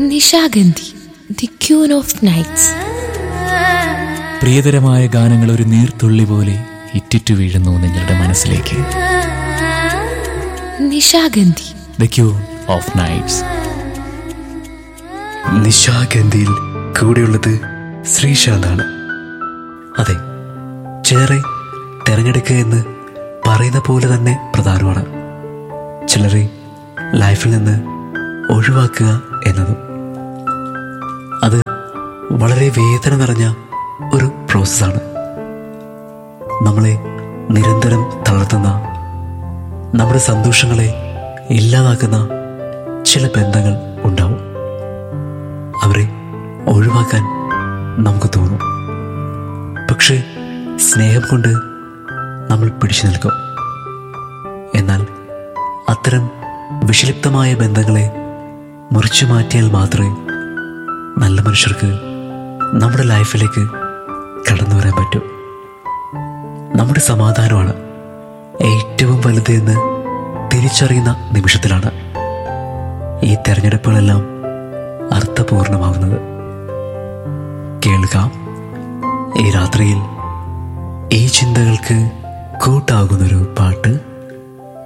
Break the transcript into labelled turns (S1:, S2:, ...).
S1: Nishagandhi the queen of nights
S2: പ്രിയതരമായ ഗാനങ്ങൾ ഒരു നീർത്തുള്ളി പോലെ ഇറ്റിറ്റു വീഴുന്നു നിങ്ങളുടെ മനസ്സിലേക്ക്
S1: Nishagandhi
S2: the queen of nights
S3: നിശാഗന്ധിയിൽ കൂടെയുള്ളത് ശ്രീശാന്താണ് അതെ ചിലരെ തിരഞ്ഞെടുക്കുക എന്ന് പറയുന്ന പോലെ തന്നെ പ്രധാനമാണ് ചിലരെ ലൈഫിൽ നിന്ന് ഒഴിവാക്കുക എന്നതും അത് വളരെ വേദന നിറഞ്ഞ ഒരു പ്രോസസ്സാണ് നമ്മളെ നിരന്തരം തളർത്തുന്ന നമ്മുടെ സന്തോഷങ്ങളെ ഇല്ലാതാക്കുന്ന ചില ബന്ധങ്ങൾ ഉണ്ടാവും അവരെ ഒഴിവാക്കാൻ നമുക്ക് തോന്നും പക്ഷേ സ്നേഹം കൊണ്ട് നമ്മൾ പിടിച്ചു നിൽക്കും എന്നാൽ അത്തരം വിഷലിപ്തമായ ബന്ധങ്ങളെ മുറിച്ചു മാറ്റിയാൽ മാത്രമേ നല്ല മനുഷ്യർക്ക് നമ്മുടെ ലൈഫിലേക്ക് കടന്നു വരാൻ പറ്റൂ നമ്മുടെ സമാധാനമാണ് ഏറ്റവും വലുത് എന്ന് തിരിച്ചറിയുന്ന നിമിഷത്തിലാണ് ഈ തെരഞ്ഞെടുപ്പുകളെല്ലാം അർത്ഥപൂർണമാകുന്നത് കേൾക്കാം ഈ രാത്രിയിൽ ഈ ചിന്തകൾക്ക് കൂട്ടാകുന്നൊരു പാട്ട്